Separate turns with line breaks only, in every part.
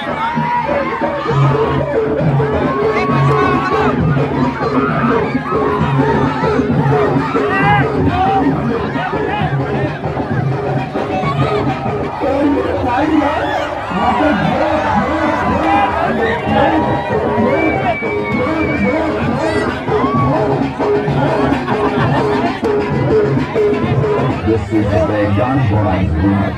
This is the way John Boy.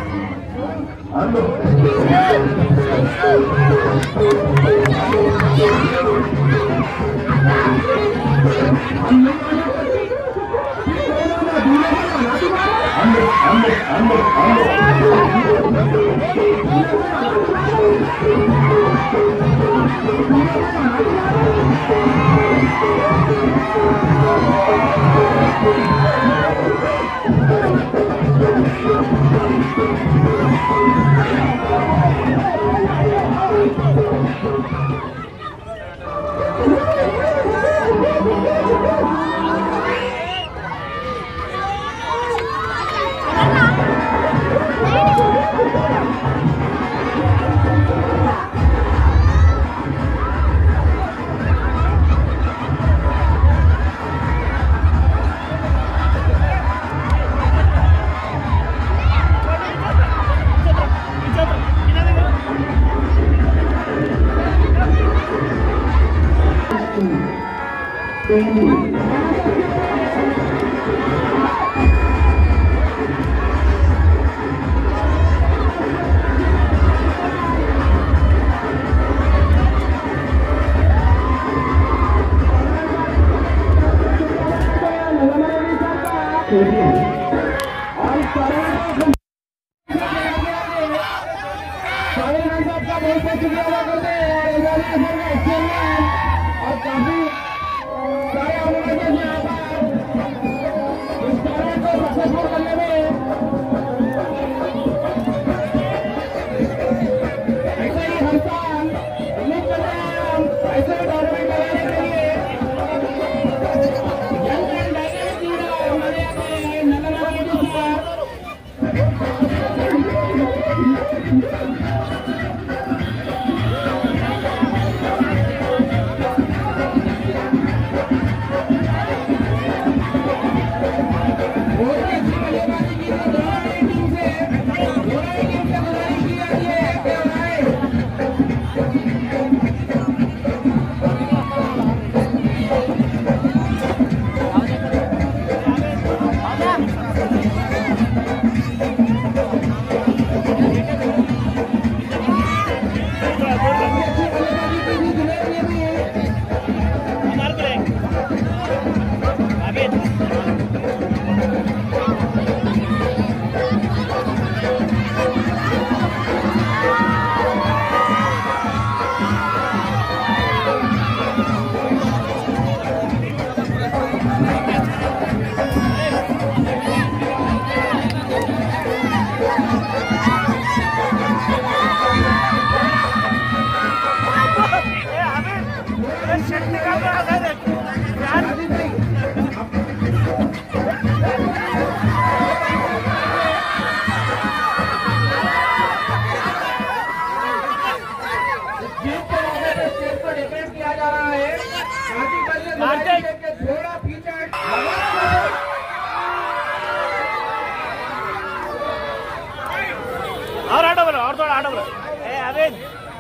और auto बोलो और थोड़ा आटो बोलो ए आबिद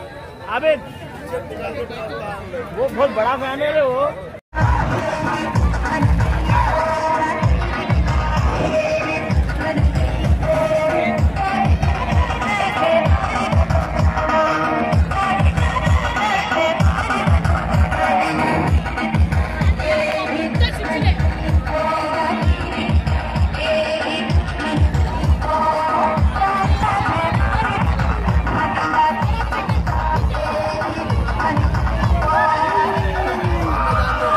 आबिद वो बहुत बड़ा फैन है रे वो
Thank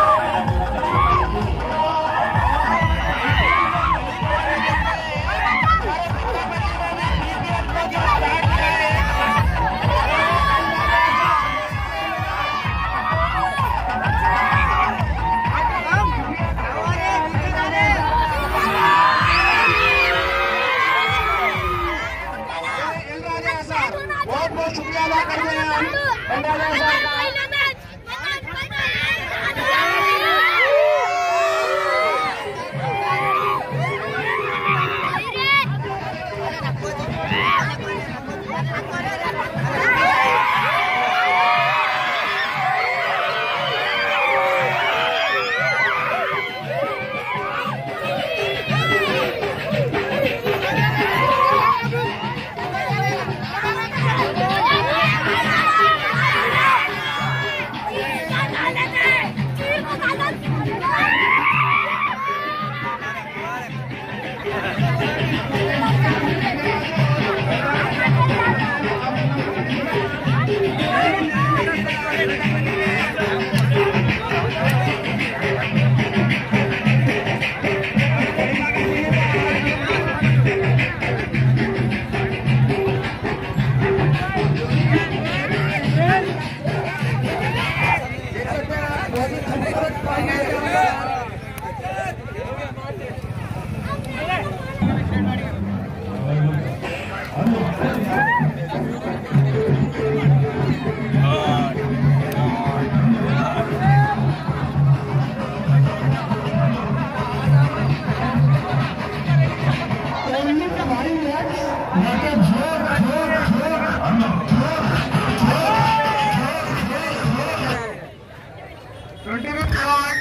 twenty fifth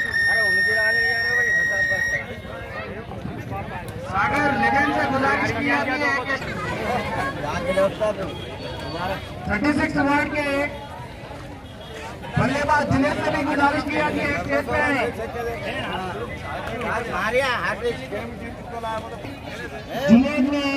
Sagar legend से गुजारिश की जाती है कि थर्टी सिक्स वार्ड के बल्लेबाज जिनेश से भी गुजारिश की जाती है स्टेज पे आए जिनेश ने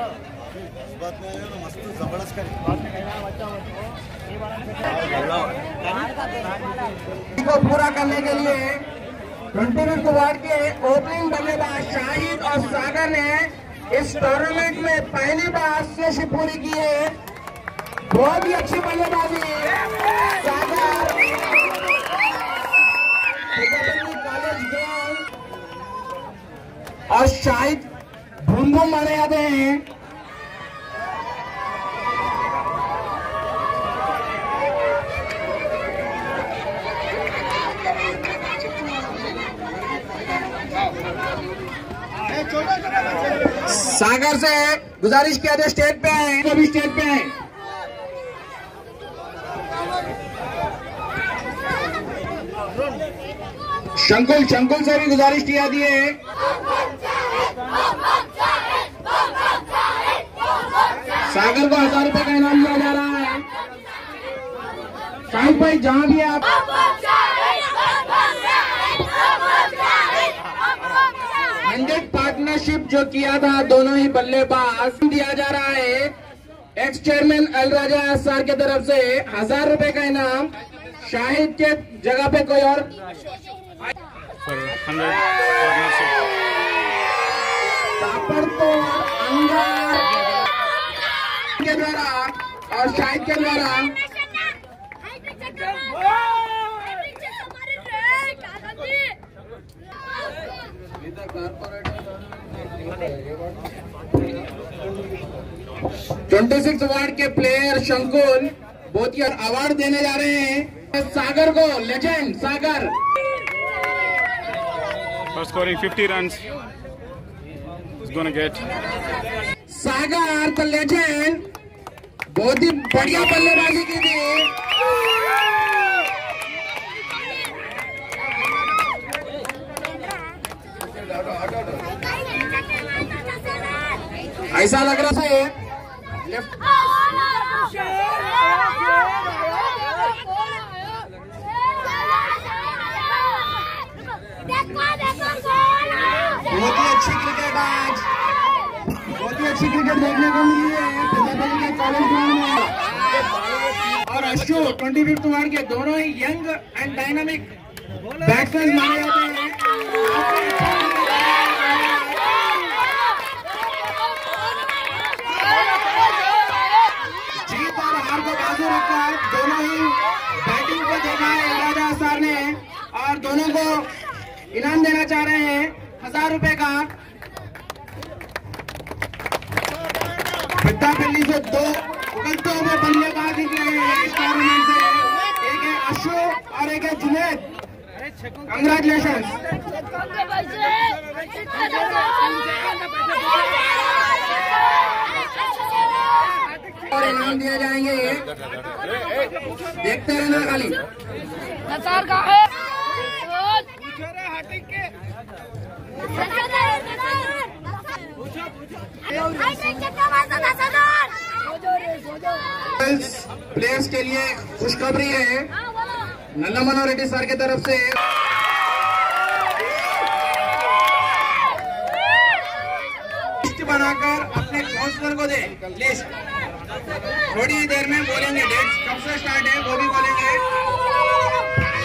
को पूरा करने के लिए ट्वेंटी फिफ्थ वार्ड के ओपनिंग बल्लेबाज शाहिद और सागर ने इस टूर्नामेंट में पहली बार शेष पूरी की है बहुत ही अच्छी बल्लेबाजी सागर कॉलेज ग्राउंड और शाहिद भूम भूम मारे जाते हैं सागर से गुजारिश किया था स्टेज पे आए अभी स्टेज पे आए शंकुल शंकुल से भी गुजारिश की जाती है सागर को हजार रुपए का इनाम दिया जा रहा है शाहिद भाई जहाँ भी आप हंड्रेड पार्टनरशिप जो किया था दोनों ही बल्लेबाज दिया जा रहा है ex chairman Al Raja SR के तरफ से हजार रुपए का इनाम शाहिद के जगह पे कोई और
for 100 partnership.
तापड़तोड़ अंगार के द्वारा और शाहिद के द्वारा ट्वेंटी सिक्स वार्ड के प्लेयर शंकुल बहुत ही अवार्ड देने जा रहे हैं सागर को legend Sagar
For scoring 50 runs, he's gonna get
Sagar the legend बहुत ही बढ़िया बल्लेबाजी की थी ऐसा लग रहा है लेफ्ट बहुत ही अच्छी क्रिकेट आज बहुत ही अच्छी क्रिकेट देखने को मिली है प्रजापति के कॉलेज ग्राउंड में और अशु ट्वेंटी फिफ्थ वार्ड के दोनों ही यंग एंड डायनामिक बैट्समैन माने जाते हैं जीत और हार को बाजू रखकर दोनों ही बैटिंग को देखा है राजा सर ने और दोनों को इनाम देना चाह रहे हैं हजार रुपए का पिट्टापल्ली से दो उगलते हुए बल्लेबाज निकले हैं इस टूर्नामेंट से एक है अशोक और एक है जुनेद कंग्रेचुलेशन और इनाम दिए जाएंगे देखते रहना खाली
नजार का है
प्लेयर्स के लिए खुशखबरी है नल्ला मनोहर रेड्डी सर की तरफ से लिस्ट थोड़ी ही देर में बोलेंगे डेट कब से स्टार्ट है वो भी बोलेंगे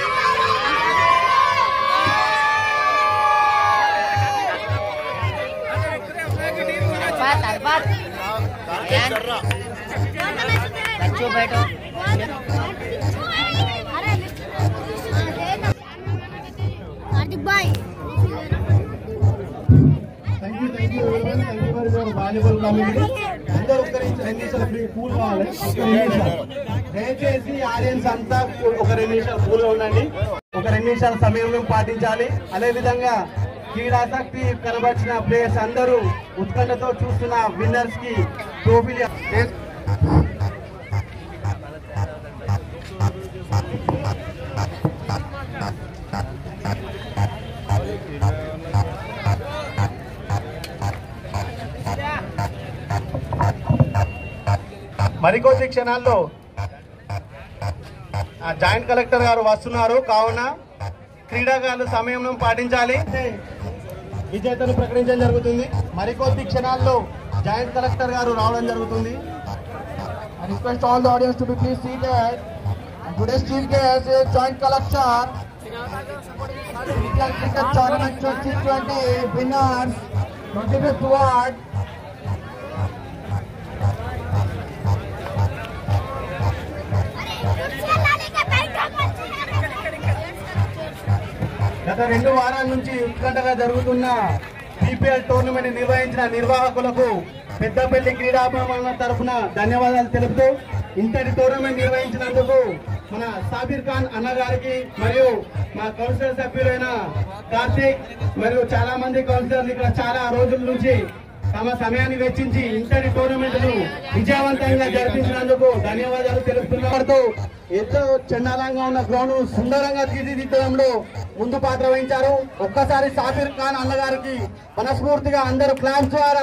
बात है बात बच्चों बैठो हार्दिक भाई
thank you thank you everyone thank you for your valuable community అందరూ ఒక్క నిమిషం రెండు నిమిషాలు ఫ్రీ కూల్ కావాలి ఒక్క రెండు నిమిషాలు దయచేసి ఆడియన్స్ అంతా ఒక రెండు నిమిషాలు కూల్ గా ఉండండి ఒక రెండు నిమిషాల సమయం పాటించాలి అదే విధంగా క్రీడాసక్తి కనబరిచిన ప్లేయర్స్ అందరూ ఉత్కంఠతో చూస్తున్న విన్నర్స్ కి ట్రోఫీలు మరికొద్ది క్షణాల్లో ఆ జాయింట్ కలెక్టర్ గారు వస్తున్నారు కావున క్రీడాకారులు సమయం పాటించాలి విజేతను ప్రకటించడం జరుగుతుంది మరికొద్ది క్షణాల్లో జాయింట్ కలెక్టర్ గారు రావడం జరుగుతుంది
I request all the audience to be please seated. And today's chief guest is Joint Collector. Indian Cricket Tournament 2020 winners, 25th ward.
గత రెండు వారాల నుంచి ఉత్కంఠగా జరుగుతున్న బీపీఎల్ టోర్నమెంట్ నిర్వహించిన నిర్వాహకులకు పెద్దపల్లి క్రీడాభిమానుల తరఫున ధన్యవాదాలు తెలుపుతూ ఇంతటి టోర్నమెంట్ నిర్వహించినందుకు మన సాబిర్ ఖాన్ అన్న గారికి మరియు మా కౌన్సిలర్ సభ్యులైన కార్తీక్ మరియు చాలా మంది కౌన్సిలర్లు ఇక్కడ చాలా రోజుల నుంచి తమ సమయాన్ని వెచ్చించి ఇంతటి టోర్నమెంట్ ను విజయవంతంగా జరిపించినందుకు ధన్యవాదాలు తెలుపుతున్నారు ఎంతో చండాలంగా ఉన్న గ్రౌండ్ సుందరంగా తీర్చిదిద్దడంలో ముందు పాత్ర వహించారు ఒక్కసారి సాబిర్ ఖాన్ అన్నగారికి మనస్ఫూర్తిగా అందరూ క్లాస్ ద్వారా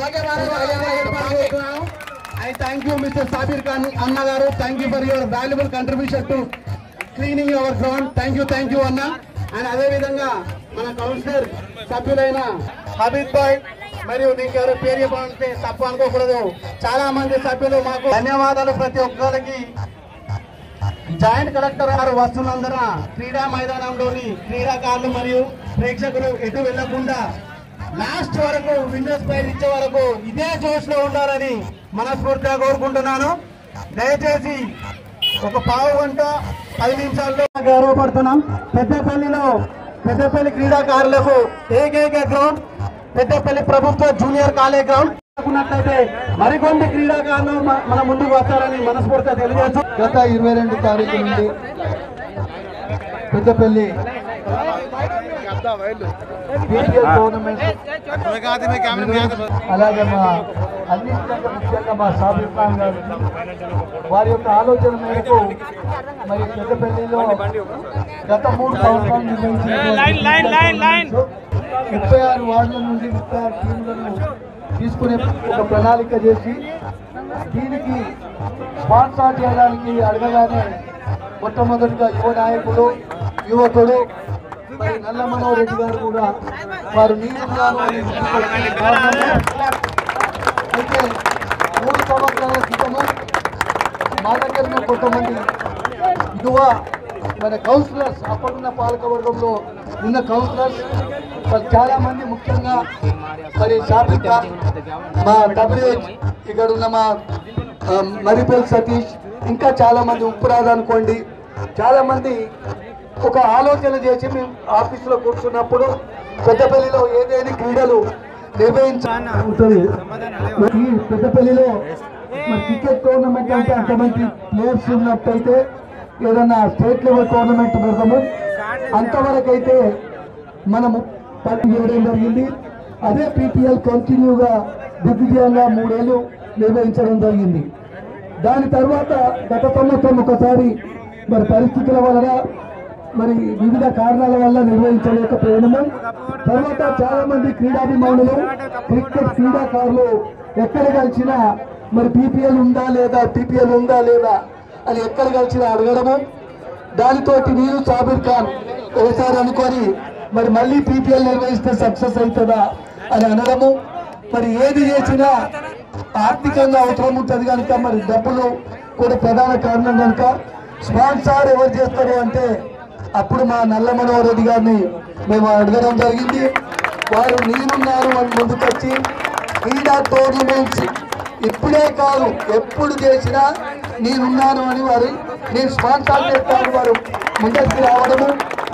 I thank you mister Sabir Khan అన్న గారు thank you for your valuable contribution to cleaning our ground thank you thank you అన్న అండ్ అదే విధంగా మన కౌన్సిలర్ సభ్యులైన హబీబ్ భాయ్ మరియు దీనికి ఎవరో పేరు చెప్పాలంటే తప్పు అనుకోకూడదు చాలా మంది సభ్యులు మాకు ధన్యవాదాలు ప్రతి ఒక్కరికి జాయింట్ కలెక్టర్ గారు వస్తున్నందున క్రీడా మైదానంలోని క్రీడాకారులు మరియు ప్రేక్షకులు ఎటు వెళ్లకుండా లాస్ట్ వరకు విన్నర్స్ ప్రైజ్ ఇచ్చే వరకు ఇదే జోష్ లో ఉండాలని మనస్ఫూర్తిగా కోరుకుంటున్నాను దయచేసి ఒక పావు గంట పది నిమిషాల్లో గౌరవపడుతున్నాం పెద్దపల్లిలో పెద్దపల్లి క్రీడాకారులకు ఏకైక గ్రౌండ్ పెద్దపల్లి ప్రభుత్వ జూనియర్ కాలేజ్ గ్రౌండ్ అనుకున్నట్లయితే మరికొన్ని క్రీడాకారులు మ- మన ముందుకు వస్తారని మనస్ఫూర్తిగా తెలియజేస్తూ
గత ఇరవై రెండు తారీఖు నుండి పెద్దపల్లి BPL టోర్నమెంట్ అలాగే మా అన్నింటికంటే ముఖ్యంగా మా సాబిర్ ఖాన్ గారు వారి యొక్క ఆలోచన మేరకు మరి పెద్దపల్లిలో గత మూడు సంవత్సరాలు
లైన్, లైన్, లైన్, లైన్.
నిర్వహించిన ముప్పై ఆరు వార్డుల నుండి ముప్పై ఆరు టీంలను తీసుకునే ఒక ప్రణాళిక చేసి దీనికి స్పాన్సర్ చేయడానికి అడగగానే మొట్టమొదటిగా యువ నాయకుడు యువకుడు మరి నల్ల మనోహర్ రెడ్డి గారు కూడా వారు నీరుగాను అని ముందుకొచ్చిన కారణము అయితే మూడు సంవత్సరాల క్రితము మా దగ్గర కొంతమంది యువ మన కౌన్సిలర్స్ అప్పుడున్న పాలక వర్గంలో ఉన్న కౌన్సిలర్స్ మరి చాలా మంది ముఖ్యంగా మరి షాపిక మా డబ్ల్యూహెచ్ ఇక్కడ ఉన్న మా ఆ, మరిపల్లి సతీష్ ఇంకా చాలా మంది ఉప్పురాదు అనుకోండి చాలా మంది ఒక ఆలోచన చేసి మేము ఆఫీసులో కూర్చున్నప్పుడు పెద్దపల్లిలో ఏదేని క్రీడలు నిర్వహించాలని ఉంటుంది ఈ పెద్దపల్లిలో మరి క్రికెట్ టోర్నమెంట్ అంటే అంతమంది ప్లేయర్స్ ఉన్నట్టయితే ఏదన్నా స్టేట్ లెవెల్ టోర్నమెంట్ పెడతాము అంతవరకు అయితే మనము పని చేయడం జరిగింది అదే పీపీఎల్ కంటిన్యూగా దిగ్విజయంగా మూడేళ్ళు నిర్వహించడం జరిగింది దాని తర్వాత గత సంవత్సరం ఒకసారి మరి పరిస్థితుల వలన మరి వివిధ కారణాల వల్ల నిర్వహించలేకపోయినాము తర్వాత చాలా మంది క్రీడాభిమానులు క్రికెట్ క్రీడాకారులు ఎక్కడ కలిసినా మరి పీపీఎల్ ఉందా లేదా పీపీఎల్ ఉందా లేదా అని ఎక్కడ కలిసినా అడగడము దానితోటి నేను సాబిర్ ఖాన్ ఒకసారి అనుకొని మరి మళ్ళీ పీపీఎల్ నిర్వహిస్తే సక్సెస్ అవుతుందా అని అనడము మరి ఏది చేసినా ఆర్థికంగా అవసరం ఉంటుంది కనుక మరి డబ్బులు కూడా ప్రధాన కారణం కనుక స్పాన్సర్ ఎవరు చేస్తారు అంటే అప్పుడు మా నల్ల మనోహర్ రెడ్డి గారిని మేము అడగడం జరిగింది వారు నేనున్నాను అని ముందుకొచ్చి క్రీడా టోర్నమెంట్స్ ఇప్పుడే కాదు ఎప్పుడు చేసినా నేనున్నాను అని వారు నేను స్పాన్సర్ చేస్తాను వారు ముందరికి రావడము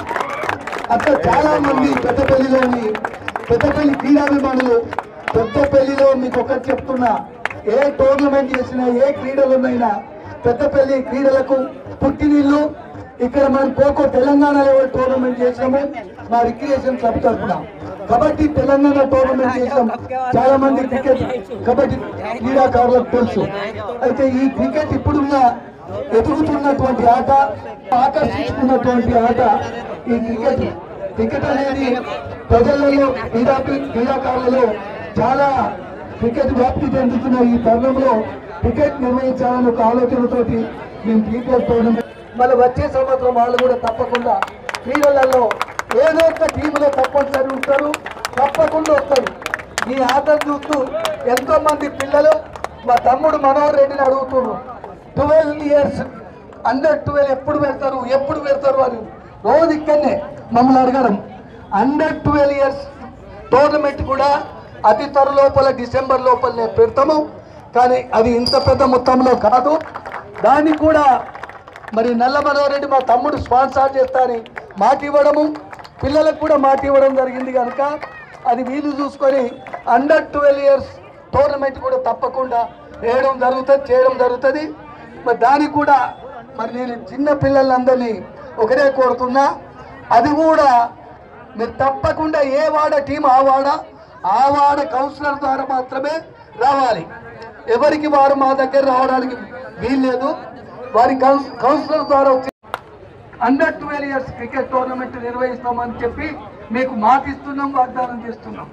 అట్లా చాలా మంది పెద్దపల్లిలోని పెద్దపల్లి క్రీడాభిమానులు పెద్దపల్లిలో మీకు ఒకటి చెప్తున్నా ఏ టోర్నమెంట్ చేసినా ఏ క్రీడలున్నైనా పెద్దపల్లి క్రీడలకు పుట్టినీళ్ళు ఇక్కడ మనం ఖోఖో తెలంగాణ లెవెల్ టోర్నమెంట్ చేసాము మా రిక్రియేషన్ క్లబ్ తరఫున కబడ్డీ తెలంగాణ టోర్నమెంట్ చేసాం చాలా మంది క్రికెట్ కబడ్డీ క్రీడాకారులకు తెలుసు అయితే ఈ క్రికెట్ ఇప్పుడున్న ఎదుగుతున్నటువంటి ఆట ఆకర్షించుకున్నటువంటి ఆట ఈ క్రికెట్ క్రికెట్ అనేది ప్రజలలో క్రీడా క్రీడాకారులలో చాలా క్రికెట్ వ్యాప్తి చెందుతున్న ఈ తరుణంలో క్రికెట్ నిర్వహించాలని ఒక ఆలోచనతోటి మేము క్రికెట్ టోర్నమెంట్ మళ్ళీ వచ్చే సంవత్సరం వాళ్ళు కూడా తప్పకుండా క్రీడలలో ఏదో ఒక టీంలో తప్పనిసరి ఉంటారు తప్పకుండా వస్తారు ఈ ఆటను చూస్తూ ఎంతో మంది పిల్లలు మా తమ్ముడు మనోహర్ రెడ్డిని అడుగుతున్నారు ట్వెల్వ్ ఇయర్స్ అండర్ ట్వెల్వ్ ఎప్పుడు పెడతారు ఎప్పుడు పెడతారు అని రోజు ఇక్కడనే మమ్మల్ని అడగడం అండర్ ట్వెల్వ్ ఇయర్స్ టోర్నమెంట్ కూడా అతి త్వర లోపల డిసెంబర్ లోపలనే పెడతాము కానీ అది ఇంత పెద్ద మొత్తంలో కాదు దానికి కూడా మరి నల్ల మనోహరెడ్డి మా తమ్ముడు స్పాన్సర్ చేస్తారని మాట ఇవ్వడము పిల్లలకు కూడా మాట ఇవ్వడం జరిగింది కనుక అది వీలు చూసుకొని అండర్ ట్వెల్వ్ ఇయర్స్ టోర్నమెంట్ కూడా తప్పకుండా వేయడం జరుగుతుంది చేయడం జరుగుతుంది మరి దానికి కూడా మరి నేను చిన్న పిల్లలందరినీ ఒకటే కోరుతున్నా అది కూడా మీరు తప్పకుండా ఏ వాడ టీం ఆ వాడ ఆ వాడ కౌన్సిలర్ ద్వారా మాత్రమే రావాలి ఎవరికి వారు మా దగ్గర రావడానికి వీల్లేదు వారి కౌన్స్ కౌన్సిలర్ ద్వారా వచ్చి under twelve years cricket tournament నిర్వహిస్తామని చెప్పి మీకు మాటిస్తున్నాం వాగ్దానం చేస్తున్నాం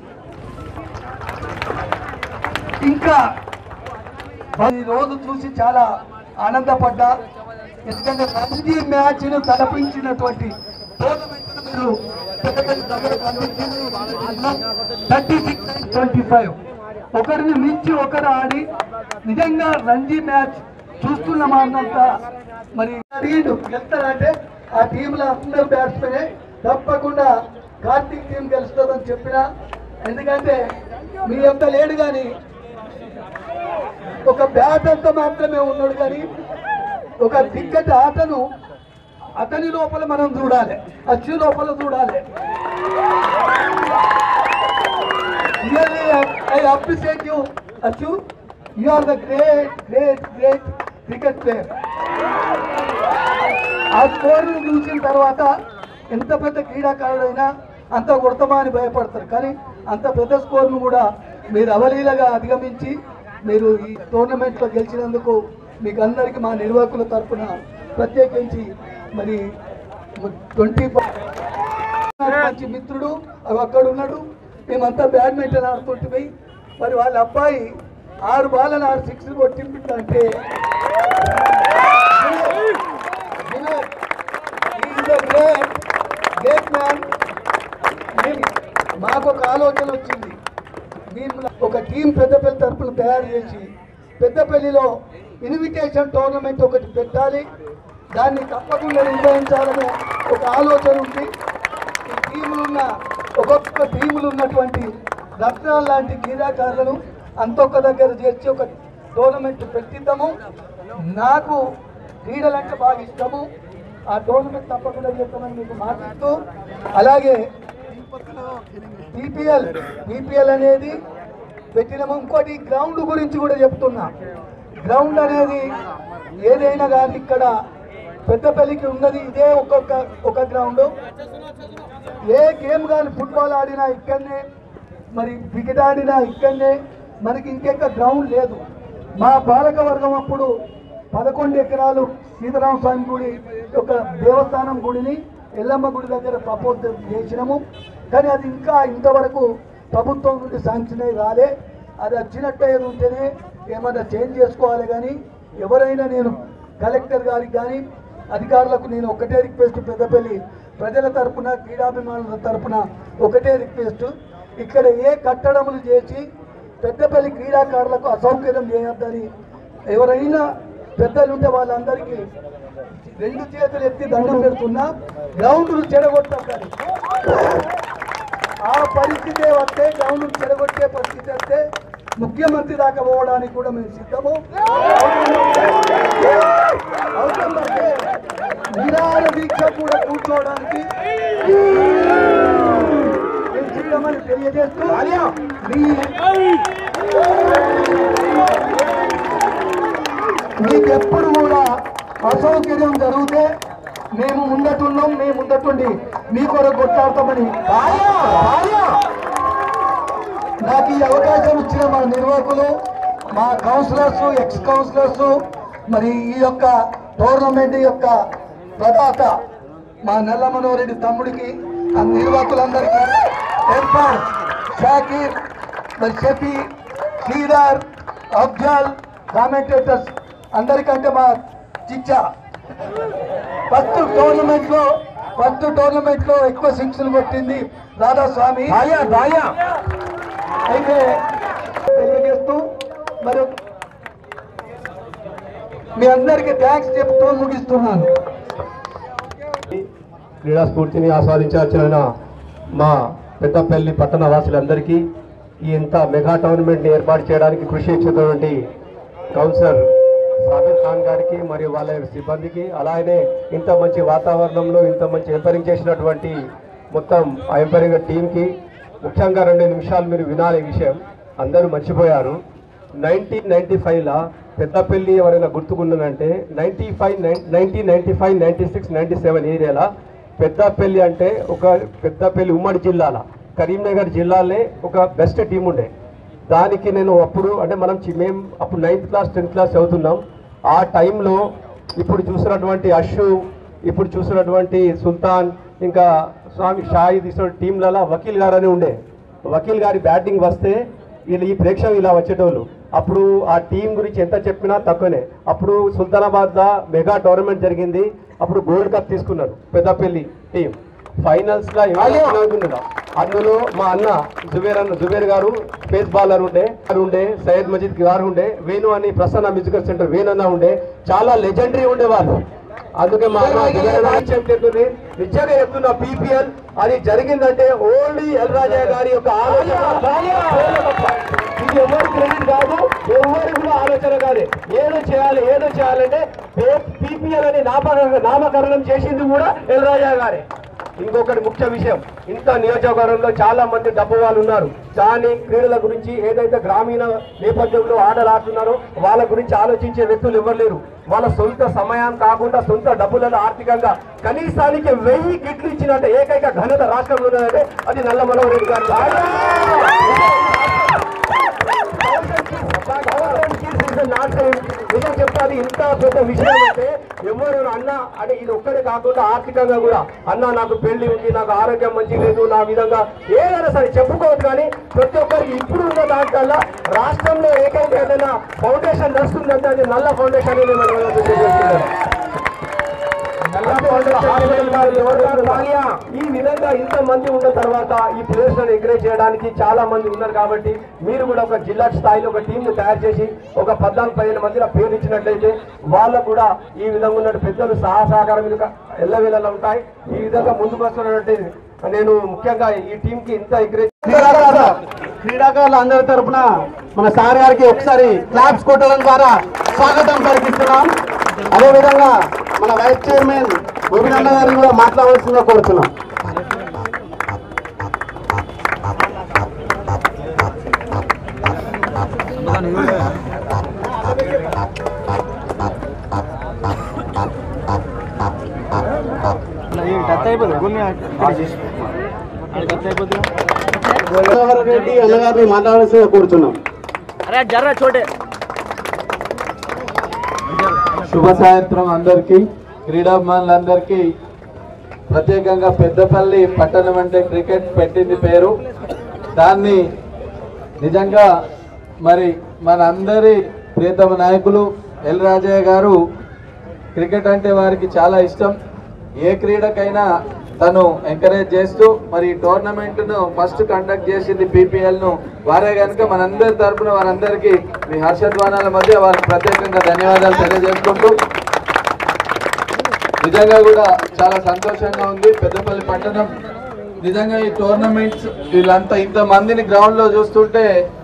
ఇంకా ఈ రోజు చూసి చాలా ఆనందపడ్డా ఎందుకంటే రంజీ మ్యాచ్ ను తలపించినటువంటి టోర్నమెంట్ మీరు పెద్దపల్లి దగ్గర థర్టీ సిక్స్ ట్వంటీ ఫైవ్ ఒకరిని మించి ఒకరు ఆడి నిజంగా రంజీ మ్యాచ్ చూస్తున్నామా అన్నంత మరి అడిగిండు గెలుస్తారంటే ఆ టీంలో అందరూ బ్యాట్స్మెనే తప్పకుండా కార్తీక్ టీం గెలుస్తుందని చెప్పిన ఎందుకంటే మీ అంత లేడు కానీ ఒక బ్యాట్ అంతా మాత్రమే ఉన్నాడు కానీ ఒక దిగ్గజ ఆటను అతని లోపల మనం చూడాలి అచ్చు లోపల చూడాలి రియల్లీ ఐ అప్రిషియేట్ యూ అచ్చు you are the great great great cricket player ఆ స్కోర్ను చూసిన తర్వాత ఎంత పెద్ద క్రీడాకారుడైనా అంత కొడతామా అని భయపడతారు కానీ అంత పెద్ద స్కోర్ను కూడా మీరు అవలీలగా అధిగమించి మీరు ఈ టోర్నమెంట్లో గెలిచినందుకు మీకు అందరికీ మా నిర్వాహకుల తరఫున ప్రత్యేకించి మరి ట్వంటీ మంచి మిత్రుడు అవి అక్కడ ఉన్నాడు మేమంతా బ్యాడ్మింటన్ ఆడుతుంటే మరి వాళ్ళ అబ్బాయి ఆరు బాలను ఆరు సిక్స్ కొట్టిందంటే గ్రేట్ మ్యాన్ మాకు ఒక ఆలోచన వచ్చింది మేము ఒక టీం పెద్దపల్లి తరపున తయారు చేసి పెద్దపల్లిలో ఇన్విటేషన్ టోర్నమెంట్ ఒకటి పెట్టాలి దాన్ని తప్పకుండా నిర్వహించాలనే ఒక ఆలోచన ఉంది ఈ టీములు ఉన్న ఒక్కొక్క టీములు ఉన్నటువంటి రత్నాల లాంటి క్రీడాకారులను అంతొక్క దగ్గర చేర్చి ఒక టోర్నమెంట్ పెట్టిద్దాము నాకు క్రీడలంటే బాగా ఇష్టము ఆ టోర్నమెంట్ తప్పకుండా చేస్తామని మీకు మాటిస్తూ అలాగే బీపీఎల్ బీపీఎల్ అనేది పెట్టినాము ఇంకోటి గ్రౌండ్ గురించి కూడా చెప్తున్నా గ్రౌండ్ అనేది ఏదైనా కానీ ఇక్కడ పెద్దపల్లికి ఉన్నది ఇదే ఒక్కొక్క ఒక గ్రౌండ్ ఏ గేమ్ కానీ ఫుట్బాల్ ఆడినా ఇక్కడనే మరి క్రికెట్ ఆడినా ఇక్కడనే మనకి ఇంకెక్క గ్రౌండ్ లేదు మా పాలక వర్గం అప్పుడు పదకొండు ఎకరాలు సీతారామ స్వామి గుడి ఒక దేవస్థానం గుడిని ఎల్లమ్మ గుడి దగ్గర ప్రపోజ్ చేసినాము కానీ అది ఇంకా ఇంతవరకు ప్రభుత్వం నుండి శాంక్షన్ అయి రాలే అది వచ్చినట్టే ఉంటేనే ఏమైనా చేంజ్ చేసుకోవాలి కానీ ఎవరైనా నేను కలెక్టర్ గారికి కానీ అధికారులకు నేను ఒకటే రిక్వెస్ట్ పెద్దపల్లి ప్రజల తరపున క్రీడాభిమానుల తరపున ఒకటే రిక్వెస్ట్ ఇక్కడ ఏ కట్టడములు చేసి పెద్దపల్లి క్రీడాకారులకు అసౌకర్యం చేయొద్దని ఎవరైనా పెద్దలు ఉంటే వాళ్ళందరికీ రెండు చేతులు ఎత్తి దండం పెడుతున్నా గ్రౌండ్ను చెడగొట్టద్దని ఆ పరిస్థితి వస్తే గ్రౌండ్ చెడగొట్టే పరిస్థితి వస్తే ముఖ్యమంత్రి దాకా పోవడానికి కూడా మేము సిద్ధము అవసరం పడితే నిరాహార దీక్ష కూడా కూర్చోవడానికి మేము సిద్ధమని తెలియజేస్తూ మీ మీకు ఎప్పుడు కూడా అసౌకర్యం జరిగితే మేము ముందటున్నాం మేము ముందటుండి మీ కొరకు కొట్లాడతామని నాకు ఈ అవకాశం ఇచ్చిన మా నిర్వాహకులు మా కౌన్సిలర్స్ ఎక్స్ కౌన్సిలర్స్ మరి ఈ యొక్క టోర్నమెంట్ యొక్క ప్రదాత మా నల్ల మనోహర్ రెడ్డి తమ్ముడికి ఆ నిర్వాహకులందరికీ ఎర్ఫాన్ షాకీర్ మరి షఫీ శ్రీధర్ అఫ్జల్ కామెంటేటర్స్ అందరికంటే మా చిచ్చా ఫస్ట్ టోర్నమెంట్ లో ఫస్ట్ టోర్నమెంట్ లో ఎక్కువ సిక్స్లు కొట్టింది రాధాస్వామి అయితే తెలియజేస్తూ మరి మీ అందరికీ థ్యాంక్స్ చెప్తూ ముగిస్తున్నాను
క్రీడా స్ఫూర్తిని ఆస్వాదించాల్సిన మా పెద్దపల్లి పట్టణ వాసులందరికీ ఈ ఇంత మెగా టోర్నమెంట్ని ఏర్పాటు చేయడానికి కృషి చేసినటువంటి కౌన్సిలర్ సాబిర్ ఖాన్ గారికి మరియు వాళ్ళ సిబ్బందికి అలాగే ఇంత మంచి వాతావరణంలో ఇంత మంచి ఎంపరింగ్ చేసినటువంటి మొత్తం ఆ ఎంపరింగ్ టీంకి ముఖ్యంగా రెండు నిమిషాలు మీరు వినాలి ఈ విషయం అందరూ మర్చిపోయారు నైన్టీన్ నైన్టీ ఫైవ్లో పెద్దపల్లి ఎవరైనా గుర్తుకున్నదంటే ninety five nineteen ninety five ninety six ninety seven ఏరియాలో పెద్దపల్లి అంటే ఒక పెద్దపల్లి ఉమ్మడి జిల్లాల కరీంనగర్ జిల్లాలే ఒక బెస్ట్ టీం ఉండే దానికి నేను అప్పుడు అంటే మనం చి- మేము అప్పుడు నైన్త్ క్లాస్ టెన్త్ క్లాస్ చదువుతున్నాం ఆ టైంలో ఇప్పుడు చూసినటువంటి అషు ఇప్పుడు చూసినటువంటి సుల్తాన్ ఇంకా స్వామి షాయి తీసిన టీంలలో వకీల్ గారు అని ఉండే వకీల్ గారి బ్యాటింగ్ వస్తే వీళ్ళు ఈ ప్రేక్షకులు ఇలా వచ్చేటోళ్ళు అప్పుడు ఆ టీం గురించి ఎంత చెప్పినా తక్కువనే అప్పుడు సుల్తానాబాద్లో మెగా టోర్నమెంట్ జరిగింది అప్పుడు గోల్డ్ కప్ తీసుకున్నారు పెద్దపల్లి టీం ఫైనల్స్ లో అనుకున్నాడు అందులో మా అన్న జుబేర్ అన్న జుబేర్ గారు పేస్ బాలర్ ఉండే గారు ఉండే సయ్యద్ మజీద్ గారు ఉండే వేణు అని ప్రసన్న మ్యూజికల్ సెంటర్ వేణు అన్న ఉండే చాలా లెజెండరీ ఉండే వాళ్ళు అందుకే మా అన్న జుబేర్ అన్న ఏం చెప్తుంది నిజంగా చెప్తున్నా పీపీఎల్ అది జరిగిందంటే ఓన్లీ ఎల్ రాజా గారి యొక్క ఆలోచన ఇది ఎవరి క్రెడిట్ కాదు ఎవరి కూడా ఆలోచన కాదు ఏదో చేయాలి ఏదో చేయాలంటే పీపీఎల్ అని నామకరణం నామకరణం చేసింది కూడా ఎల్ రాజా గారే ఇంకొకటి ముఖ్య విషయం ఇంత నియోజకవర్గంలో చాలా మంది డబ్బు వాళ్ళు ఉన్నారు కానీ క్రీడల గురించి ఏదైతే గ్రామీణ నేపథ్యంలో ఆటలు ఆడుతున్నారో వాళ్ళ గురించి ఆలోచించే వ్యక్తులు ఎవరు లేరు వాళ్ళ సొంత సమయం కాకుండా సొంత డబ్బులను ఆర్థికంగా కనీసానికి వెయ్యి కిట్లు ఇచ్చినట్టే ఏకైక ఘనత రాష్ట్రంలో ఉన్నదంటే అది నల్ల మనోహర్ రెడ్డి గారు నిజం చెప్తాది ఇంత పెద్ద విషయం అంటే ఎవరు అన్న అంటే ఇది ఒక్కడే కాకుండా ఆర్థికంగా కూడా అన్న నాకు పెళ్లి ఉంది నాకు ఆరోగ్యం మంచి లేదు నా విధంగా ఏదైనా సరే చెప్పుకోవచ్చు కానీ ప్రతి ఒక్కరికి ఇప్పుడు ఉన్న దాంట్లో రాష్ట్రంలో ఏకైక ఏదైనా ఫౌండేషన్ నడుస్తుందంటే అది నల్ల ఫౌండేషన్ అని నేను తెలియజేస్తున్నాను. ఈ విధంగా ఇంత మంది ఉన్న తర్వాత ఈ ప్లేస్ ఎంకరేజ్ చేయడానికి చాలా మంది ఉన్నారు కాబట్టి మీరు కూడా ఒక జిల్లా స్థాయిలో ఒక టీం తయారు చేసి ఒక పద్నాలుగు పదిహేను మందిలో పేరు ఇచ్చినట్లయితే వాళ్ళకు కూడా ఈ విధంగా ఉన్న పెద్దలు సహా సహకారం ఎల్లవేళలా ఉంటాయి ఈ విధంగా ముందుకు వస్తున్నటువంటి నేను ముఖ్యంగా ఈ టీం కి ఇంత ఎంకరేజ్ క్రీడాకారులు అందరి తరపున మన సార్ గారికి ఒకసారి క్లాప్స్ కొట్టడం ద్వారా స్వాగతం పలికిస్తున్నాం అదేవిధంగా మన వైస్ చైర్మన్ గోపినన్న గారిని కూడా మాట్లాడవలసిందిగా కోరుతున్నాం గోదావరి రెడ్డి అన్నగారిని మాట్లాడాల్సిందిగా కోరుతున్నాం
अरे जरा छोटे
శుభ సాయంత్రం అందరికీ క్రీడాభిమానులందరికీ ప్రత్యేకంగా పెద్దపల్లి పట్టణం అంటే క్రికెట్ పెట్టింది పేరు దాన్ని నిజంగా మరి మన అందరి ప్రియతమ నాయకులు ఎల్ రాజయ్య గారు క్రికెట్ అంటే వారికి చాలా ఇష్టం ఏ క్రీడకైనా
తను ఎంకరేజ్ చేస్తూ మరి ఈ టోర్నమెంట్ ను ఫస్ట్ కండక్ట్ చేసింది పీపీఎల్ ను వారే కనుక మనందరి తరపున వారందరికీ మీ హర్షధ్వానాల మధ్య వారికి ప్రత్యేకంగా ధన్యవాదాలు తెలియజేసుకుంటూ నిజంగా కూడా చాలా సంతోషంగా ఉంది పెద్దపల్లి పట్టణం నిజంగా ఈ టోర్నమెంట్స్ వీళ్ళంతా ఇంత మందిని గ్రౌండ్ లో చూస్తుంటే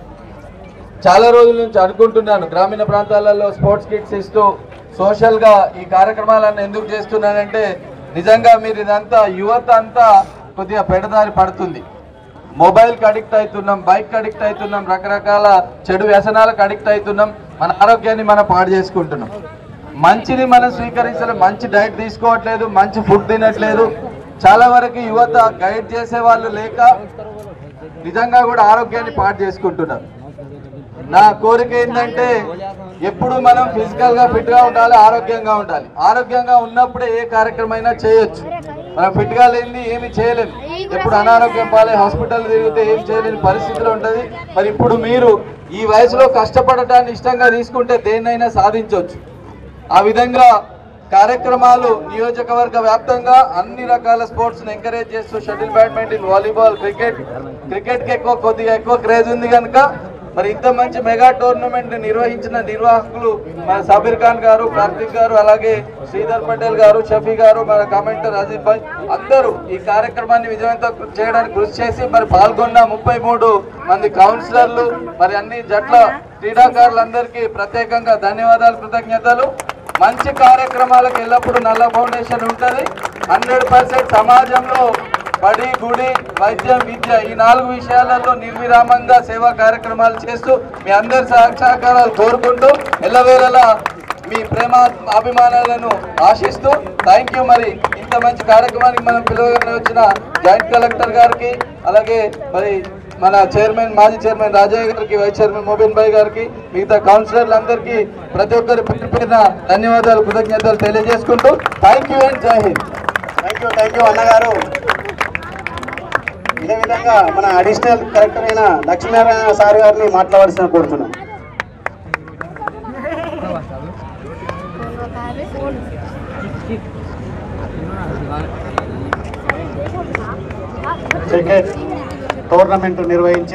చాలా రోజుల నుంచి అనుకుంటున్నాను గ్రామీణ ప్రాంతాలలో స్పోర్ట్స్ కిట్స్ ఇస్తూ సోషల్ గా ఈ కార్యక్రమాలను ఎందుకు చేస్తున్నానంటే నిజంగా మీరు ఇదంతా యువత అంతా కొద్దిగా పెడదారి పడుతుంది మొబైల్కి అడిక్ట్ అవుతున్నాం బైక్ అడిక్ట్ అవుతున్నాం రకరకాల చెడు వ్యసనాలకు అడిక్ట్ అవుతున్నాం మన ఆరోగ్యాన్ని మనం పాడు చేసుకుంటున్నాం మంచిని మనం స్వీకరించడం మంచి డైట్ తీసుకోవట్లేదు మంచి ఫుడ్ తినట్లేదు చాలా వరకు యువత గైడ్ చేసే వాళ్ళు లేక నిజంగా కూడా ఆరోగ్యాన్ని పాడు చేసుకుంటున్నారు నా కోరిక ఏంటంటే ఎప్పుడు మనం ఫిజికల్ గా ఫిట్ గా ఉండాలి ఆరోగ్యంగా ఉండాలి ఆరోగ్యంగా ఉన్నప్పుడే ఏ కార్యక్రమం అయినా చేయొచ్చు మనం ఫిట్ గా లేని ఏమి చేయలేము ఎప్పుడు అనారోగ్యం పాలే హాస్పిటల్ తిరిగితే ఏం చేయలేని పరిస్థితిలో ఉంటది మరి ఇప్పుడు మీరు ఈ వయసులో కష్టపడటాన్ని ఇష్టంగా తీసుకుంటే దేన్నైనా సాధించవచ్చు ఆ విధంగా కార్యక్రమాలు నియోజకవర్గ వ్యాప్తంగా అన్ని రకాల స్పోర్ట్స్ ఎంకరేజ్ చేస్తూ shuttle badminton volleyball cricket cricket కి ఎక్కువ కొద్దిగా ఎక్కువ క్రేజ్ ఉంది కనుక మరి ఇంత మంచి మెగా టోర్నమెంట్ ని నిర్వహించిన నిర్వాహకులు మన సబీర్ ఖాన్ గారు కార్తిక్ గారు అలాగే శ్రీధర్ పటేల్ గారు షఫీ గారు మన కామెంటర్ అజీబ్ భాయ్ అందరూ ఈ కార్యక్రమాన్ని విజయవంతం చేయడానికి కృషి చేసి మరి పాల్గొన్న ముప్పై మూడు మంది కౌన్సిలర్లు మరి అన్ని జట్ల క్రీడాకారులందరికీ ప్రత్యేకంగా ధన్యవాదాలు కృతజ్ఞతలు మంచి కార్యక్రమాలకు ఎల్లప్పుడూ నల్ల ఫౌండేషన్ ఉంటుంది హండ్రెడ్ పర్సెంట్ సమాజంలో బడి గుడి వైద్యం విద్య ఈ నాలుగు విషయాలలో నిర్విరామంగా సేవా కార్యక్రమాలు చేస్తూ మీ అందరి సహ- సహకారాలు కోరుకుంటూ ఎల్లవేళలా మీ ప్రేమ అభిమానాలను ఆశిస్తూ థ్యాంక్ యూ మరి ఇంత మంచి కార్యక్రమానికి మనం పిలువగానే వచ్చిన జాయింట్ కలెక్టర్ గారికి అలాగే మరి మన చైర్మన్ మాజీ చైర్మన్ రాజయ్య గారికి వైస్ చైర్మన్ మోబిన్ భాయ్ గారికి మిగతా కౌన్సిలర్లందరికీ ప్రతి ఒక్కరి పేరు పేరున ధన్యవాదాలు కృతజ్ఞతలు తెలియజేసుకుంటూ thank you and Jai Hind
thank you thank you అన్నగారు ఇదే విధంగా మన అడిషనల్ కలెక్టర్ అయిన లక్ష్మీనారాయణ సార్ గారిని మాట్లాడాల్సిన కోరుతున్నాం క్రికెట్ టోర్నమెంట్ నిర్వహించి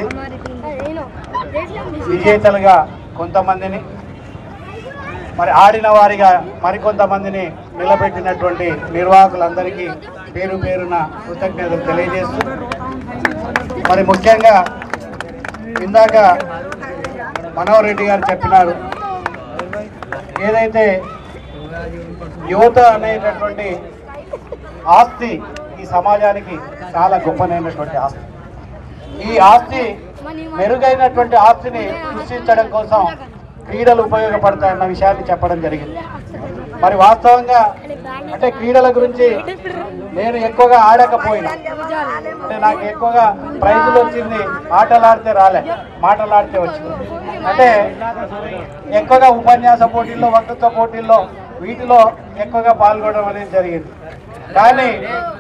విజేతలుగా కొంతమందిని మరి ఆడిన వారిగా మరికొంతమందిని నిలబెట్టినటువంటి నిర్వాహకులందరికీ పేరు పేరున కృతజ్ఞతలు తెలియజేస్తూ మరి ముఖ్యంగా ఇందాక మనోహర్ రెడ్డి గారు చెప్పినారు ఏదైతే యువత అనేటటువంటి ఆస్తి ఈ సమాజానికి చాలా గొప్పనైనటువంటి ఆస్తి ఈ ఆస్తి మెరుగైనటువంటి ఆస్తిని సృష్టించడం కోసం క్రీడలు ఉపయోగపడతాయన్న విషయాన్ని చెప్పడం జరిగింది మరి వాస్తవంగా అంటే క్రీడల గురించి నేను ఎక్కువగా ఆడకపోయినా అంటే నాకు ఎక్కువగా ప్రైజులు వచ్చింది ఆటలాడితే రాలే మాటలాడితే వచ్చింది అంటే ఎక్కువగా ఉపన్యాస పోటీల్లో వక్తృత్వ పోటీల్లో వీటిలో ఎక్కువగా పాల్గొనడం అనేది జరిగింది కానీ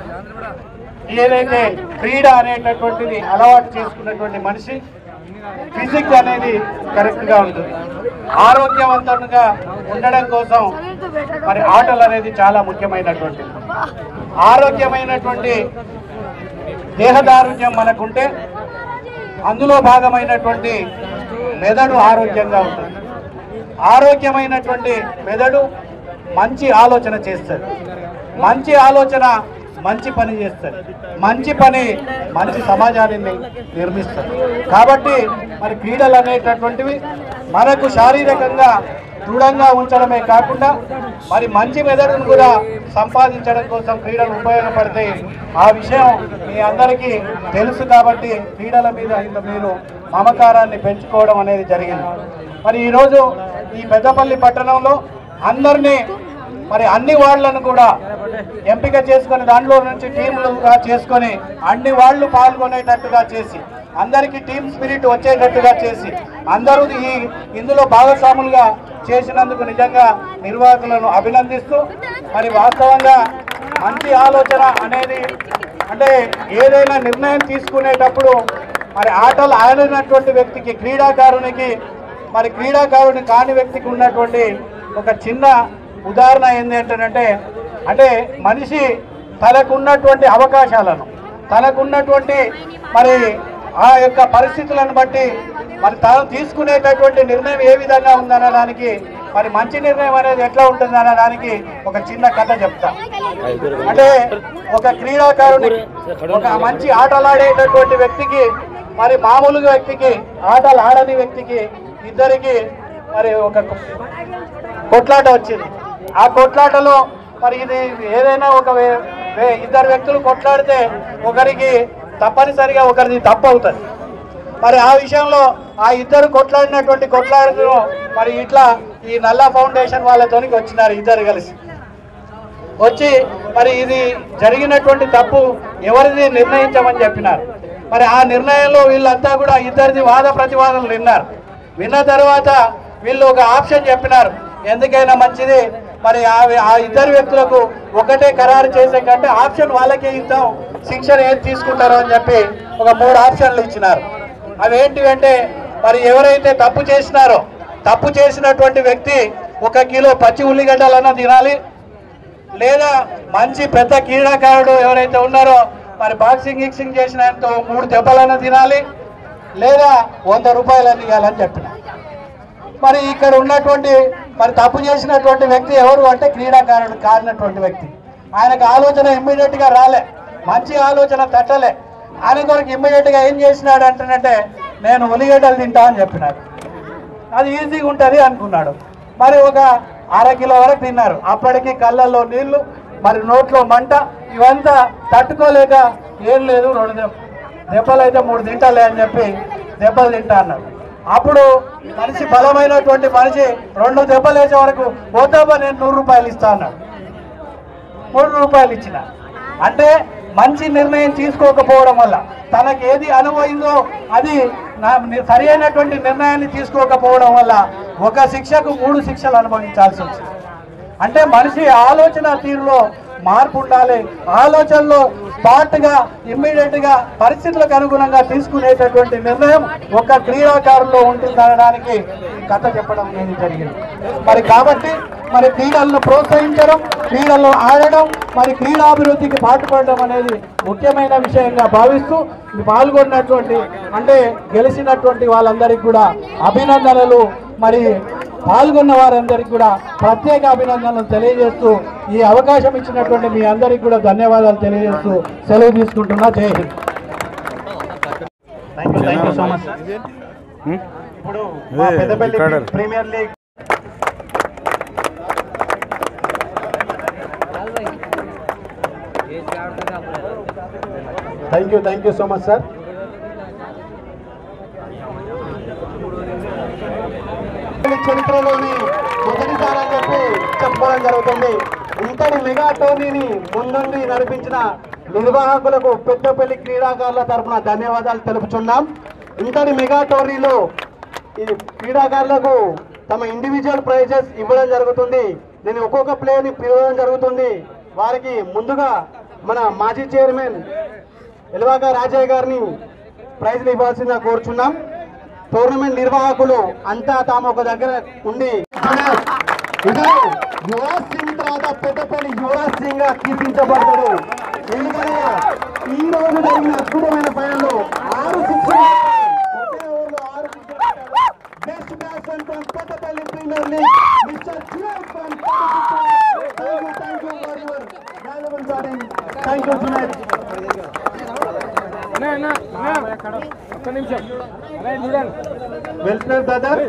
ఏదైతే క్రీడ అనేటటువంటిది అలవాటు చేసుకున్నటువంటి మనిషి ఫిజిక్స్ అనేది కరెక్ట్గా ఉంటుంది ఆరోగ్యవంతంగా ఉండడం కోసం మరి ఆటలు అనేది చాలా ముఖ్యమైనటువంటిది ఆరోగ్యమైనటువంటి దేహదారుణ్యం మనకుంటే అందులో భాగమైనటువంటి మెదడు ఆరోగ్యంగా ఉంటుంది ఆరోగ్యమైనటువంటి మెదడు మంచి ఆలోచన చేస్తుంది మంచి ఆలోచన మంచి పని చేస్తుంది మంచి పని మంచి సమాజాన్ని నిర్మిస్తుంది కాబట్టి మరి క్రీడలు అనేటటువంటివి మనకు శారీరకంగా దృఢంగా ఉంచడమే కాకుండా మరి మంచి మెదడును కూడా సంపాదించడం కోసం క్రీడలు ఉపయోగపడతాయి ఆ విషయం మీ అందరికీ తెలుసు కాబట్టి క్రీడల మీద ఇంత మీరు మమకారాన్ని పెంచుకోవడం అనేది జరిగింది మరి ఈరోజు ఈ పెద్దపల్లి పట్టణంలో అందరినీ మరి అన్ని వాళ్ళను కూడా ఎంపిక చేసుకొని దాంట్లో నుంచి టీంలుగా చేసుకొని అన్ని వాళ్ళు పాల్గొనేటట్టుగా చేసి అందరికీ టీం స్పిరిట్ వచ్చేటట్టుగా చేసి అందరూ ఈ ఇందులో భాగస్వాములుగా చేసినందుకు నిజంగా నిర్వాహకులను అభినందిస్తూ మరి వాస్తవంగా మంచి ఆలోచన అనేది అంటే ఏదైనా నిర్ణయం తీసుకునేటప్పుడు మరి ఆటలు ఆడినటువంటి వ్యక్తికి క్రీడాకారునికి మరి క్రీడాకారుని కాని వ్యక్తికి ఉన్నటువంటి ఒక చిన్న ఉదాహరణ ఏంటి ఏంటంటే అంటే మనిషి తనకున్నటువంటి అవకాశాలను తనకున్నటువంటి మరి ఆ యొక్క పరిస్థితులను బట్టి మరి తాను తీసుకునేటటువంటి నిర్ణయం ఏ విధంగా ఉందనడానికి మరి మంచి నిర్ణయం అనేది ఎట్లా ఉంటుంది అనడానికి ఒక చిన్న కథ చెప్తా అంటే ఒక క్రీడాకారునికి ఒక మంచి ఆటలాడేటటువంటి వ్యక్తికి మరి మామూలు వ్యక్తికి ఆటలు ఆడని వ్యక్తికి ఇద్దరికి మరి ఒక కొట్లాట వచ్చింది ఆ కొట్లాటలో మరి ఇది ఏదైనా ఒక వే- వే- ఇద్దరు వ్యక్తులు కొట్లాడితే ఒకరికి తప్పనిసరిగా ఒకరిది తప్పు అవుతుంది మరి ఆ విషయంలో ఆ ఇద్దరు కొట్లాడినటువంటి కొట్లాటను మరి ఇట్లా ఈ నల్లా ఫౌండేషన్ వాళ్ళతోనికి వచ్చినారు ఇద్దరు కలిసి వచ్చి మరి ఇది జరిగినటువంటి తప్పు ఎవరిది నిర్ణయించమని చెప్పినారు మరి ఆ నిర్ణయంలో వీళ్ళంతా కూడా ఇద్దరిది వాద ప్రతివాదనలు విన్నారు విన్న తర్వాత వీళ్ళు ఒక ఆప్షన్ చెప్పినారు ఎందుకైనా మంచిది మరి ఆ ఆ ఇద్దరు వ్యక్తులకు ఒకటే ఖరారు చేసే కంటే ఆప్షన్ వాళ్ళకే ఇద్దాం శిక్షణ ఏది తీసుకుంటారో అని చెప్పి ఒక మూడు ఆప్షన్లు ఇచ్చినారు అవి ఏంటివంటే మరి ఎవరైతే తప్పు చేసినారో తప్పు చేసినటువంటి వ్యక్తి ఒక కిలో పచ్చి ఉల్లిగడ్డలన్నా తినాలి లేదా మంచి పెద్ద క్రీడాకారుడు ఎవరైతే ఉన్నారో మరి బాక్సింగ్ గిక్సింగ్ చేసిన ఆయనతో మూడు దెబ్బలైనా తినాలి లేదా వంద రూపాయలని ఇవ్వాలని చెప్పిన మరి ఇక్కడ ఉన్నటువంటి మరి తప్పు చేసినటువంటి వ్యక్తి ఎవరు అంటే క్రీడాకారుడు కారినటువంటి వ్యక్తి ఆయనకు ఆలోచన ఇమ్మీడియట్ గా రాలే మంచి ఆలోచన తట్టలే ఆయన కొరకు ఇమ్మీడియట్ గా ఏం చేసినాడు అంటేనంటే నేను ఉల్లిగడ్డలు తింటా అని చెప్పినాడు అది ఈజీగా ఉంటుంది అనుకున్నాడు మరి ఒక అర కిలో వరకు తిన్నారు అప్పటికి కళ్ళల్లో నీళ్లు మరి నోట్లో మంట ఇవంతా తట్టుకోలేక ఏం లేదు రెండు దెబ్బ దెబ్బలు అయితే మూడు తింటాలే అని చెప్పి దెబ్బలు తింటా అన్నాడు అప్పుడు మనిషి బలమైనటువంటి మనిషి రెండు దెబ్బలు వేసే వరకు పోతాబా నేను నూరు రూపాయలు ఇస్తా అన్నాడు మూడు రూపాయలు ఇచ్చిన అంటే మంచి నిర్ణయం తీసుకోకపోవడం వల్ల తనకి ఏది అనువైందో అది నా- ని- సరి అయినటువంటి నిర్ణయాన్ని తీసుకోకపోవడం వల్ల ఒక శిక్షకు మూడు శిక్షలు అనుభవించాల్సి వచ్చింది అంటే మనిషి ఆలోచన తీరులో మార్పు ఉండాలి ఆలోచనలో స్పాట్ గా ఇమ్మీడియట్ గా పరిస్థితులకు అనుగుణంగా తీసుకునేటటువంటి నిర్ణయం ఒక క్రీడాకారుల్లో ఉంటుందనడానికి ఈ కథ చెప్పడం అనేది జరిగింది మరి కాబట్టి మరి క్రీడలను ప్రోత్సహించడం క్రీడల్లో ఆడడం మరి క్రీడాభివృద్ధికి పాటుపడడం అనేది ముఖ్యమైన విషయంగా భావిస్తూ ఈ పాల్గొన్నటువంటి అంటే గెలిచినటువంటి వాళ్ళందరికీ కూడా అభినందనలు మరి పాల్గొన్న వారందరికీ కూడా ప్రత్యేక అభినందనలు తెలియజేస్తూ ఈ అవకాశం ఇచ్చినటువంటి మీ అందరికీ కూడా ధన్యవాదాలు తెలియజేస్తూ సెలవు తీసుకుంటున్నా Jai Hind thank you thank you so much ఇప్పుడు మా Peddapalli premier league thank you thank you so much sir చరిత్రలోని మొదటిసారి అని చెప్పి చెప్పుకోవడం జరుగుతుంది ఇంతటి మెగా టోర్నీని ముందుండి నడిపించిన నిర్వాహకులకు పెద్దపల్లి క్రీడాకారుల తరఫున ధన్యవాదాలు తెలుపుచున్నాం ఇంతటి మెగా టోర్నీలో ఈ క్రీడాకారులకు తమ ఇండివిజువల్ ప్రైజెస్ ఇవ్వడం జరుగుతుంది నేను ఒక్కొక్క ప్లేయర్ని పిలవడం జరుగుతుంది వారికి ముందుగా మన మాజీ చైర్మన్ ఎల్వాక రాజయ్య గారిని ప్రైజ్లు ఇవ్వాల్సిందిగా కోరుచున్నాం టోర్నమెంట్ నిర్వాహకులు అంతా తాము ఒక దగ్గర ఉండి ఇతను యువరాజ్ సింగ్ తర్వాత పెద్దపల్లి యువరాజ్ సింగ్ గా కీర్తించబడతాడు ఎందుకంటే ఈ రోజు జరిగిన అద్భుతమైన ఫైనల్లో ఆరు సిక్స్ ఒకే ఓవర్లో ఆరు best batsmen from Peddapalli premier league mister Junaid from thank you thank you for your valuable batting thank you Junaid welfare brother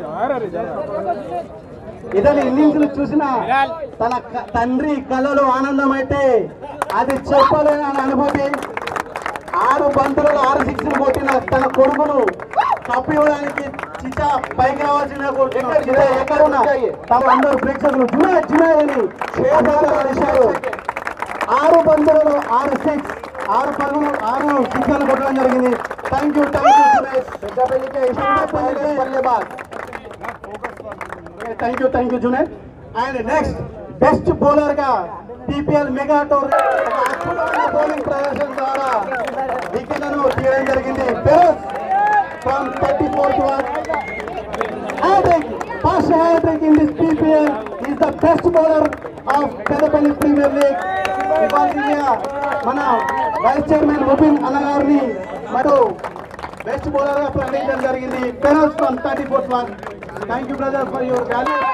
ఇతని ఇన్నింగ్స్ చూసిన తన క- తండ్రి కళలో ఆనందం అయితే అది చెప్పలేని అనుభూతి ఆరు బంతులలో ఆరు సిక్స్లు కొట్టిన తన కొడుకును తప్పివ్వడానికి చిచ్చ పైకి రావాల్సిన ఎక్కడున్నా తమ అందరూ ప్రేక్షకులు జునాయ్ జునాయ్ అని చేశారు ఆరు బంతులలో ఆరు సిక్స్ ఆరు పరుగులు ఆరు సిక్స్లు కొట్టడం జరిగింది thank you thank you Junaid పెద్దపల్లికి పెద్దపల్లికి పల్లెబాద్ thank you thank you Junaid and next best bowler గా టీపీఎల్ మెగా టోర్ ఒక అద్భుతమైన బౌలింగ్ ప్రదర్శన ద్వారా వికెట్లను తీయడం జరిగింది Feroz from thirty fourth one Hattrick, first hat-trick in this PPL. He is the best bowler of Peddapalli Premier League. ఇవాళ మన వైస్ చైర్మన్ ముబిన్ అన్న గారిని మరియు బెస్ట్ బౌలర్ గా ప్రకటించడం జరిగింది Feroz from thirty fourth one thank you brother for your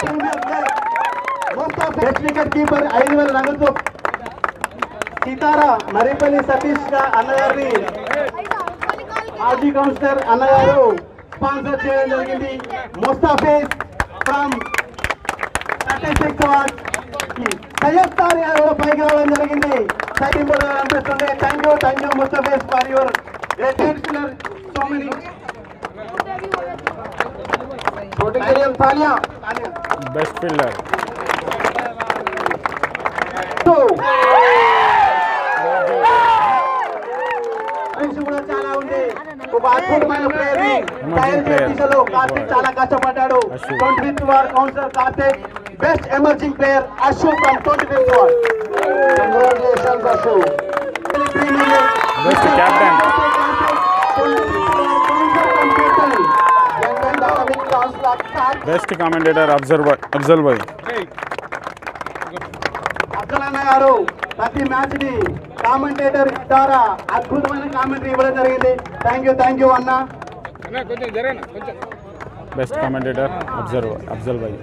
best wicket keeper ఐదు వేల రన్లతో సీతారా మరిపల్లి సతీష్ గా అన్నగారిని మాజీ కౌన్సిలర్ అన్నగారు స్పాన్సర్ చేయడం జరిగింది Mustafiz from thirty six ward Syed sir గారు కూడా పైకి రావడం జరిగింది సైటింగ్ కూడా అనిపిస్తుంది thank you thank you Mustafiz for your so many తాలియా తాలియా
బెస్ట్ ఫీల్డర్
ఫ్రెండ్స్ కూడా చాలా ఉంది ఒక అద్భుతమైన ప్లేయర్ ని తయారు చేసే దిశలో కార్తీక్ చాలా కష్టపడ్డాడు
Ashu.
Twenty fifth ward councillor Karthik best emerging player Ashu from twenty fifth ward congratulations Ashu
Best captain. Best commentator observe Afzal భాయ్
అబ్దుల్ గారు ప్రతి మ్యాచ్ ని కామెంటేటర్ ద్వారా అద్భుతమైన కామెంటరీ ఇవ్వడం జరిగింది థ్యాంక్ యూ థ్యాంక్ యూ అన్న
బెస్ట్ కామెంటేటర్ అబ్జర్వ్ అఫ్జల్ భాయ్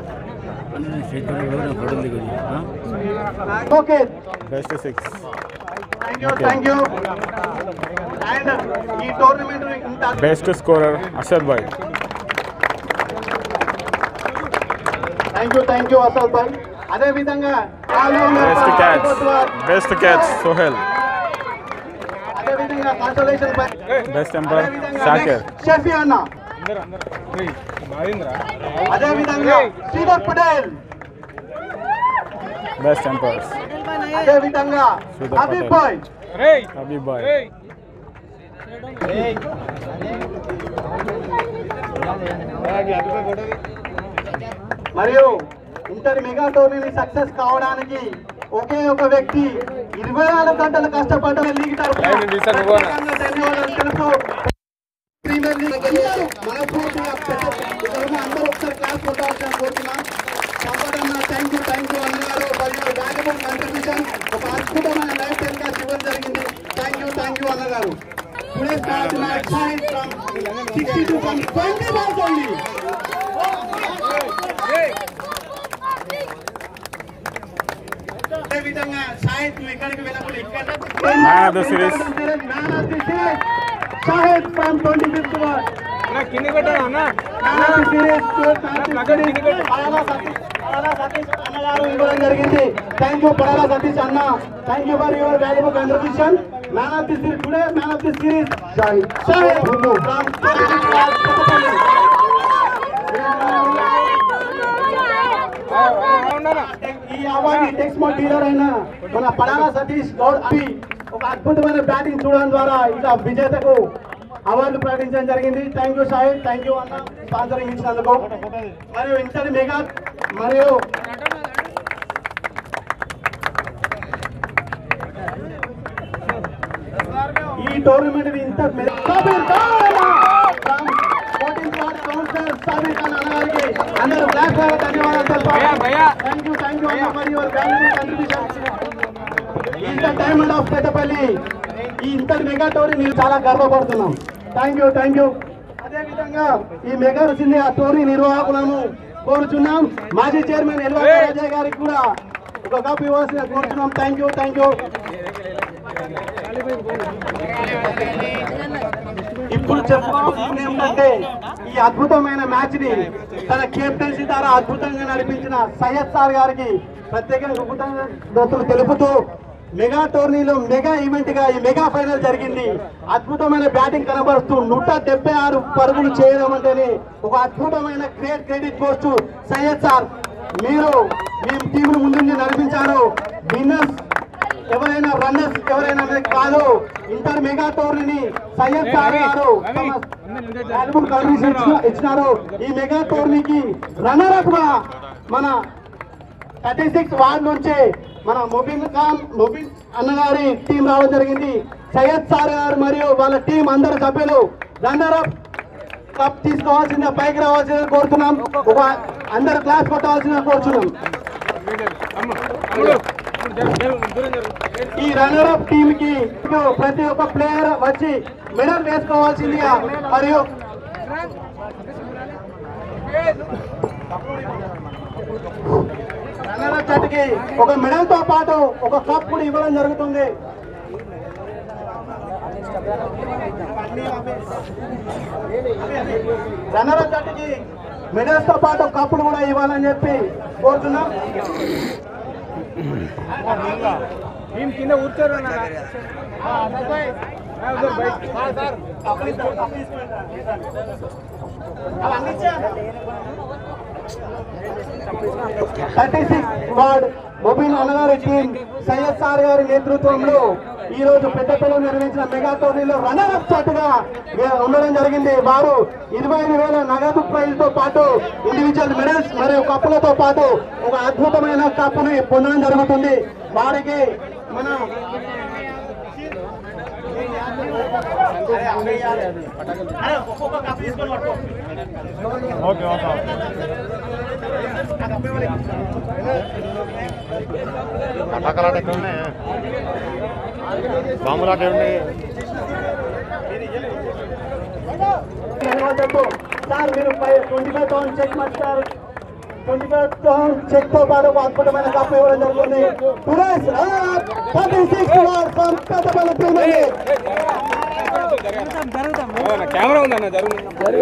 okay
best six
thank you thank you and ఈ టోర్నమెంట్ ఇంత
బెస్ట్ స్కోరర్ అషద్ భాయ్
thank you thank you Asal భాయ్ అదే విధంగా
best catch best catch Sohail
అదే విధంగా కన్సోలేషన్ పై
బెస్ట్ ఎంపర్ షాకిర్
షఫీ అన్న అదే విధంగా శ్రీధర్ పటేల్
బెస్ట్ ఎంపర్స్
అదే విధంగా
శ్రీధర్
హబీబ్
పటేల్.
బాయ్
హబీబ్ బాయ్
మరియు ఇంతటి మెగా టోర్నీని సక్సెస్ కావడానికి ఒకే ఒక వ్యక్తి ఇరవై నాలుగు గంటలు కష్టపడ్డ లీగ్ తరఫున ప్రత్యేకంగా ధన్యవాదాలు తెలుపుతూ ప్రీమియర్ లీగ్ అందరూ మనస్ఫూర్తిగా పెద్ద- ఇక్కడ ఉన్న అందరూ ఒకసారి క్లాస్ కొట్టాల్సిన కోరుతున్నాం సంపదన్న థ్యాంక్ యూ థ్యాంక్ యూ అన్నారు మరియు వాల్యుబుల్ కంట్రిబ్యూషన్ ఒక అద్భుతమైన లైఫ్ టెలికాస్ట్ ఇవ్వడం జరిగింది థ్యాంక్ యూ థ్యాంక్ యూ అన్నగారు today start match from sixty two from twenty balls only అదే విధంగా షాహిద్ నువ్వు ఎక్కడికి వెళ్ళకుండా ఇక్కడ
Man of the series.
Man of the series Shahid from twenty fifth ward
కింద పెట్టాను అన్న
మ్యాన్ ఆఫ్ ది సిరీస్ పడాలా సతీష్ పడాలా సతీష్ అన్నగారు ఇవ్వడం జరిగింది థ్యాంక్ యూ పడాలా సతీష్ అన్న thank you for your valuable contribution man of the series today man of the series Shahid Shahid from twenty fifth ward Kothapalli ఈ అవార్డు టెక్స్ మోడ్ డీలర్ అయిన మన పడాల సతీష్ గౌడ్ అవి ఒక అద్భుతమైన బ్యాటింగ్ చూడడం ద్వారా ఇలా విజేతకు అవార్డు ప్రకటించడం జరిగింది thank you Sahib thank you అన్న స్పాన్సరింగ్ ఇచ్చినందుకు మరియు ఇంతటి మెగా మరియు ఈ టోర్నమెంట్ ఇంత మె- Sabir Khan from 14th ward councillor Sabir Khan అన్నగారికి అందరూ బ్లాక్ ద్వారా ధన్యవాదాలు తెలపాలి థ్యాంక్ యూ థ్యాంక్ యూ అన్న for your valuable contribution is the diamond of Peddapalli ఈ ఇంతటి మెగా టోరీ మీరు చాలా గర్వపడుతున్నాం థ్యాంక్ యూ థ్యాంక్ యూ అదే విధంగా ఈ మెగా వచ్చింది ఆ టోరీ నిర్వాహకులను కోరుచున్నాం మాజీ చైర్మన్ ఎల్వా రాజయ్య గారికి కూడా ఒక కప్ ఇవ్వాల్సిన కోరుచున్నాం థ్యాంక్ యూ థ్యాంక్ యూ ఇప్పుడు చెప్పుకోవాల్సింది ఏమిటంటే ఈ అద్భుతమైన మ్యాచ్ ని తన కెప్టెన్సీ ద్వారా అద్భుతంగా నడిపించిన సయ్యద్ సార్ గారికి ప్రత్యేకంగా కృతజ్ఞతలు తెలుపుతూ మెగా టోర్నీలో మెగా ఈవెంట్ గా ఈ మెగా ఫైనల్ జరిగింది అద్భుతమైన బ్యాటింగ్ కనబరుస్తూ నూట డెబ్బై ఆరు పరుగులు చేయడం అంటేనే ఒక అద్భుతమైన great credit goes to Syed sir మీరు మీ టీంను ముందు నడిపించారు విన్నర్స్ ఎవరైనా రన్నర్స్ ఎవరైనా అనేది కాదు ఇంటర్ మెగా టోర్నీని సయ్యద్ సార్ గారు తమ వాల్యుబుల్ కంట్రిబ్యూషన్ ఇచ్చిన- ఇచ్చినారు ఈ మెగా టోర్నీకి రన్నర్ అప్ గా మన థర్టీ సిక్స్ వార్డ్ నుంచి మన మొబిన్ ఖాన్ మొబిన్ అన్నగారి టీం రావడం జరిగింది సయ్యద్ సార్ గారు మరియు వాళ్ళ టీం అందరు సభ్యులు రన్నర్ అప్ కప్ తీసుకోవాల్సిందిగా పైకి రావాల్సిందిగా కోరుతున్నాం ఒక అందరు క్లాస్ కొట్టవలసిందిగా కోరుతున్నాం ఈ రన్నర్ అప్ టీమ్ కి ప్రతి ఒక్క ప్లేయర్ వచ్చి మెడల్ వేసుకోవాల్సిందిగా మరియు రన్నర్ అప్ జట్టుకి ఒక మెడల్ తో పాటు ఒక కప్ కూడా ఇవ్వడం జరుగుతుంది రన్నర్ అప్ జట్టుకి మెడల్స్ తో పాటు కప్పులు కూడా ఇవ్వాలని చెప్పి కోరుతున్నాం
టీం కింద కూర్చోరు
థర్టీ సిక్స్ వార్డ్ మొబైల్ అన్నగారి టీం సయ్యద్ సార్ గారి నేతృత్వంలో ఈ రోజు పెద్దపల్లి నిర్వహించిన మెగా టోర్నీలో రన్నర్ అప్ జట్టుగా ఉండడం జరిగింది వారు ఇరవై ఐదు వేల నగదు ప్రైజ్ తో పాటు ఇండివిజువల్ మెడల్స్ మరియు కప్పులతో పాటు ఒక అద్భుతమైన కప్పుని పొందడం జరుగుతుంది వారికి మన
ఓకే ఓకే పటాకలాట ఎక్కడ ఉన్నాయి బాంబులాట ఉన్నాయి
ధన్యవాదాలు సార్ మీరు ట్వంటీ ఫైవ్ థౌసండ్ చెక్ మార్చారు ట్వంటీ ఫైవ్ థౌసండ్ చెక్ తో పాటు ఒక అద్భుతమైన కప్పు ఇవ్వడం జరుగుతుంది Suresh thirty six ward from Peddapalli premier league
camera ఉందన్న జరుగు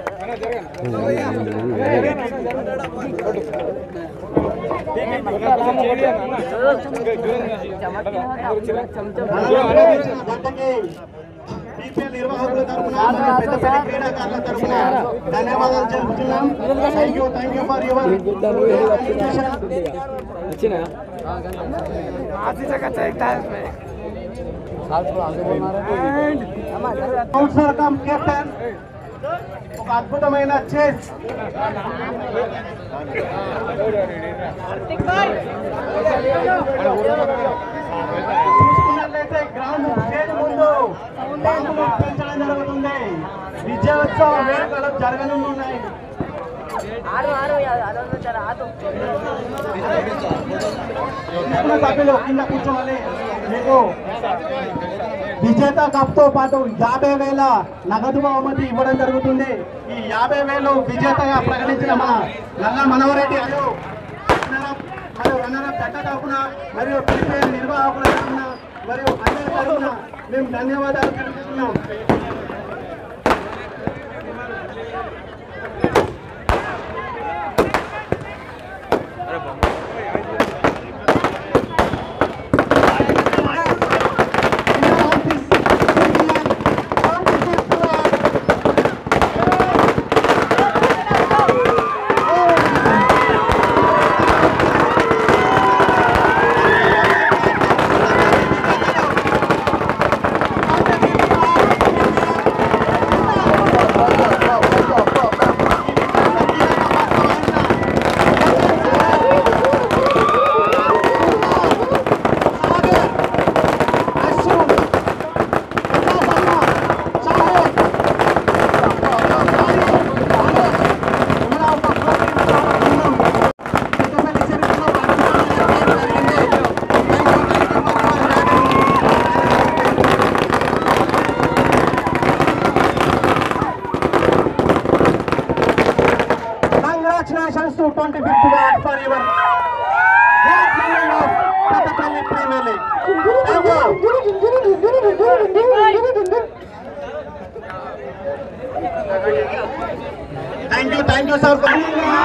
జట్టుకి PPL నిర్వాహకుల తరపున మరియు పెద్దపల్లి క్రీడాకారుల తరపున ధన్యవాదాలు తెలుపుతున్నాం thank you thank you for your councillor cum captain ఒక అద్భుతమైన చేస్ చూసుకున్నట్లయితే గ్రౌండ్ స్టేజ్ ముందు బాంబులు పెంచడం జరుగుతుంది విజయోత్సవ వేడుకలు జరగనున్నాయి కుటుంబ సభ్యులు కింద కూర్చోవాలి మీకు విజేత కప్ తో పాటు యాభై వేల నగదు బహుమతి ఇవ్వడం జరుగుతుంది ఈ యాభై వేలు విజేతగా ప్రకటించిన మన నల్ల మనవరెడ్డి గారు రన్నరప్ మరియు రన్నరప్ చట్ట తరపున మరియు పిలిపిఎల్ నిర్వాహకుల తరపున మరియు అందరి తరపున మేము ధన్యవాదాలు తెలుపుతున్నాం Congratulations to 25th Ward for your great winning of Pettapalli Premier League. Thank you. Thank you, thank you, sir. for-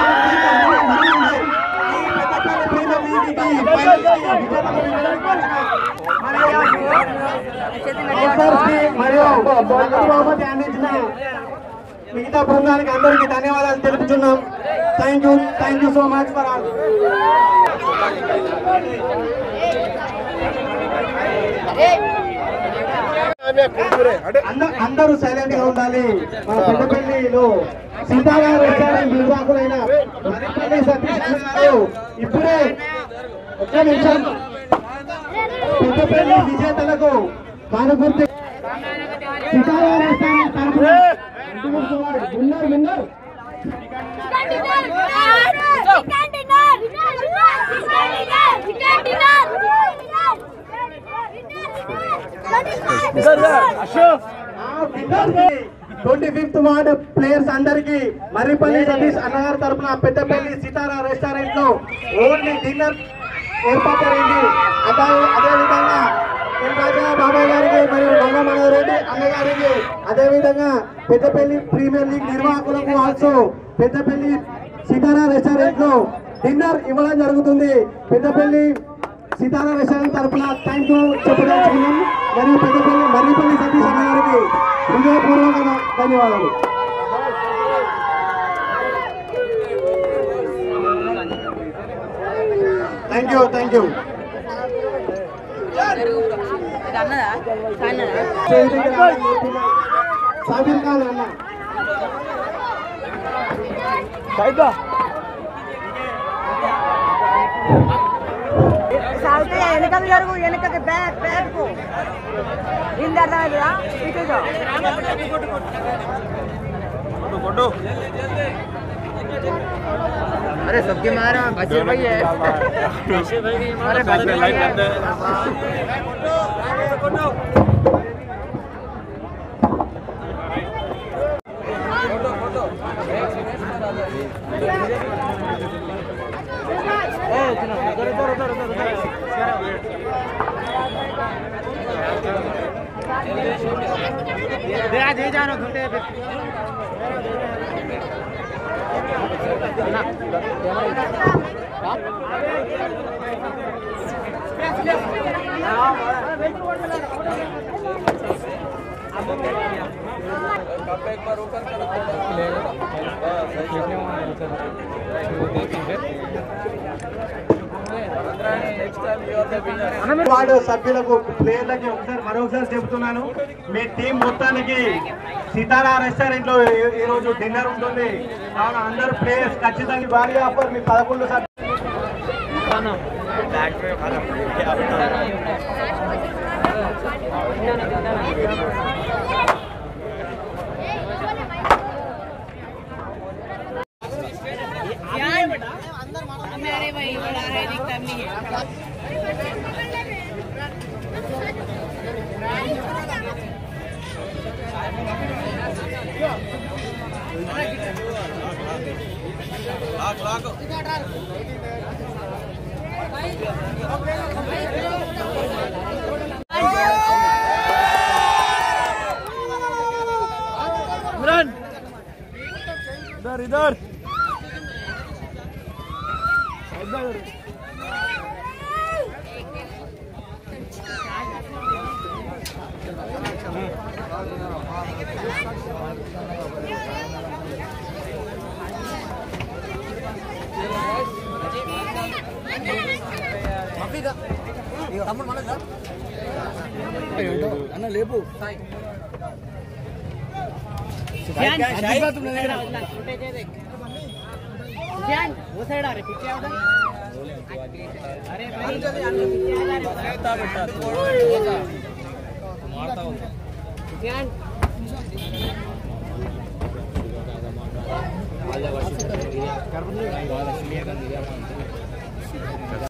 Peddapalli premier league కి ఫైనల్ కి మరియు మరియు బహుమతి అందించిన మిగతా బృందానికి అందరికీ ధన్యవాదాలు తెలుపుతున్నాం thank you thank you so much for all అందరూ సైలెంట్ గా ఉండాలి మన పెద్దపల్లిలో సీతారామ రెస్టారెంట్ నిర్వాహకులైన మరిపల్లి సతీష్ అన్న గారు ఇప్పుడే ఒక్క నిమిషం పెద్దపల్లి విజేతలకు కానుగుర్తి సీతారామ రెస్టారెంట్ తరఫున winner winner
chicken dinner chicken dinner
twenty fifth ward players అందరికి మర్రిపల్లి సతీష్ అన్నగారి తరపున పెద్దపల్లి సితారా రెస్టారెంట్ లో ఓన్లీ డిన్నర్ ఏర్పాటు అయింది అదే అదే విధంగా ఎం రాజా బాబాయ్ గారికి మరియు నల్ల మనోరెడ్డి అన్నగారికి అదే విధంగా పెద్దపల్లి ప్రీమియర్ లీగ్ నిర్వాహకులకు ఆల్సో పెద్దపల్లి సితారా రెస్టారెంట్ లో డిన్నర్ ఇవ్వడం జరుగుతుంది పెద్దపల్లి సీతారా రెస్టారెంట్ తరఫున థ్యాంక్ యూ చెప్పదలుచుకున్నాం మరియు పెద్దపల్లి మర్రిపల్లి సతీష్ అన్న గారికి హృదయపూర్వక ధన్యవాదాలు thank you thank you Sabir Khan అన్న
సాగుతే వెనకకు జరుగు వెనకకి బ్యాక్ బ్యాక్ ఇంత అర్థమైందా ఇటు
अरे सबके मारे बच्चे भाई है अरे बच्चे भाई है दे जानो घंटे
వార్డు సభ్యులకు ప్లేయర్లకి ఒకసారి మరొకసారి చెబుతున్నాను మీ టీం మొత్తానికి సీతారా రెస్టారెంట్ లో ఈ- ఈ రోజు డిన్నర్ ఉంటుంది కావున అందరు ప్లేయర్స్ ఖచ్చితంగా భారీ ఆఫర్ మీ పదకొండు సభ్యులు
इमरान इधर इधर అన్న లేపు वो साइड आ रहे पीछे आओ अरे भाई